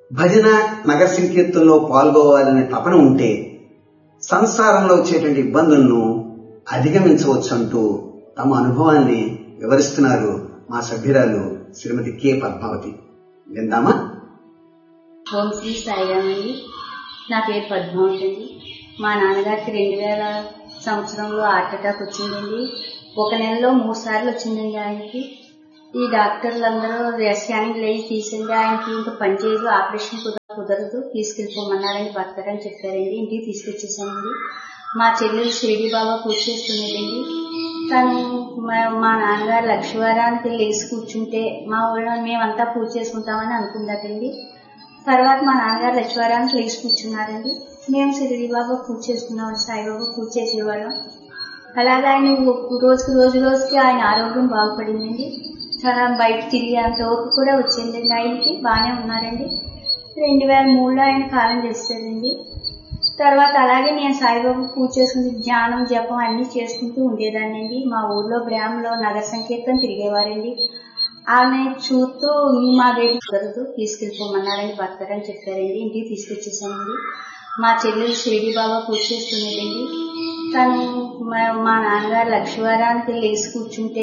భజన నగర సంకీర్తనలో పాల్గొవాలనే తపన ఉంటే సంసారంలో వచ్చేటువంటి ఇబ్బందులను అధిగమించవచ్చు అంటూ తమ అనుభవాన్ని వివరిస్తున్నారు మా సభ్యురాలు శ్రీమతి కె పద్మావతి విందామా ఓం శ్రీ సాయిరామ్ అండి నా పేరు పద్మావతి అండి మా నాన్నగారికి రెండు వేల సంవత్సరంలో హార్ట్ అటాక్ వచ్చిందండి ఒక నెలలో మూడు సార్లు వచ్చిందండి ఆయనకి ఈ డాక్టర్లు అందరూ స్కానింగ్ లేని తీసింది ఆయనకి ఇంకా పని చేయదు ఆపరేషన్ కుదరదు కుదరదు తీసుకెళ్ళిపోమన్నారని బతకరని చెప్పారండి ఇంటికి తీసుకొచ్చేసానండి మా చెల్లెలు షిరిడి బాబా పూజ చేస్తున్నదండి తను మా- మా నాన్నగారు లక్ష్మీవారానికి లేచి కూర్చుంటే మా ఊళ్ళో మేమంతా పూజ చేసుకుంటామని అనుకుందటండి తర్వాత మా నాన్నగారు లక్ష్మీవారానికి లేచి కూర్చున్నారండి మేము షిరిడి బాబా పూజ చేసుకున్నాం సాయిబాబా పూజ చేసేవాళ్ళం అలాగే ఆయన రోజుకి రోజు రోజుకి ఆయన ఆరోగ్యం బాగుపడిందండి చాలా బయట తిరిగేంత ఓపిక కూడా వచ్చిందండి ఆయనకి బాగానే ఉన్నారండి రెండు వేల మూడులో ఆయన కాలం చేస్తారండి తర్వాత అలాగే నేను సాయిబాబా పూజ చేసుకుంటూ ధ్యానం జపం అన్ని చేసుకుంటూ ఉండేదాన్నండి మా ఊర్లో గ్రామంలో నగర సంకీర్తన తిరిగేవారండి ఆమె చూస్తూ మీ మా దగ్గర కుదరదు తీసుకెళ్ళిపోమన్నారని బతకరని చెప్పారండి ఇంటికి తీసుకొచ్చేసానండి మా చెల్లెలు షిరిడి బాబా పూజ చేస్తున్నదండి తను మా మా నాన్నగారు లక్ష్మీవారానికి లేచి కూర్చుంటే